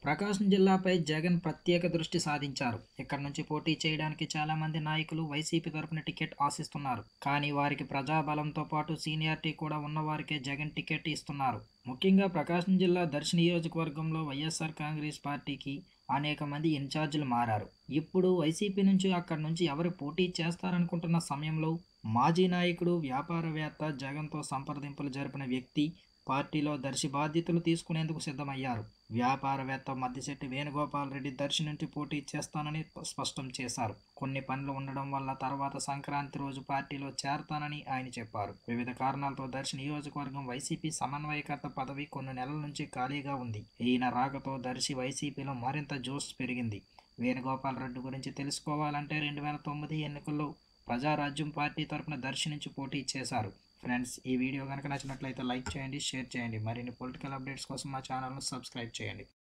ప్రకాశం జిల్లాపై జగన్ ప్రత్యేక దృష్టి సాధించారు ఇక్కడ నుంచి పోటీ చేయడానికి చాలా మంది నాయకులు వైసీపీ తరపున టికెట్ ఆశిస్తున్నారు కానీ వారికి ప్రజాబలంతో పాటు సీనియారిటీ కూడా ఉన్నవారికే జగన్ టికెట్ ఇస్తున్నారు ముఖ్యంగా ప్రకాశం జిల్లా దర్శి నియోజకవర్గంలో వైఎస్ఆర్ కాంగ్రెస్ పార్టీకి అనేక మంది ఇన్ఛార్జీలు మారారు ఇప్పుడు వైసీపీ నుంచి అక్కడి నుంచి ఎవరు పోటీ చేస్తారనుకుంటున్న సమయంలో మాజీ నాయకుడు వ్యాపారవేత్త జగన్తో సంప్రదింపులు జరిపిన వ్యక్తి పార్టీలో దర్శి బాధ్యతలు తీసుకునేందుకు సిద్ధమయ్యారు వ్యాపారవేత్త మద్దిశెట్టి వేణుగోపాల్ రెడ్డి దర్శి నుంచి పోటీ చేస్తానని స్పష్టం చేశారు కొన్ని పనులు ఉండడం వల్ల తర్వాత సంక్రాంతి రోజు పార్టీలో చేరతానని ఆయన చెప్పారు వివిధ కారణాలతో దర్శి నియోజకవర్గం వైసీపీ సమన్వయకర్త పదవి కొన్ని నెలల నుంచి ఖాళీగా ఉంది ఈయన రాకతో దర్శి వైసీపీలో మరింత జోష్ పెరిగింది వేణుగోపాల్ రెడ్డి గురించి తెలుసుకోవాలంటే రెండు వేల తొమ్మిది ఎన్నికల్లో ప్రజారాజ్యం పార్టీ తరపున దర్శి నుంచి పోటీ చేశారు ఫ్రెండ్స్ ఈ వీడియో కనుక నచ్చినట్లయితే లైక్ చేయండి షేర్ చేయండి మరిన్ని పొలిటికల్ అప్డేట్స్ కోసం మా ఛానల్ను సబ్స్క్రైబ్ చేయండి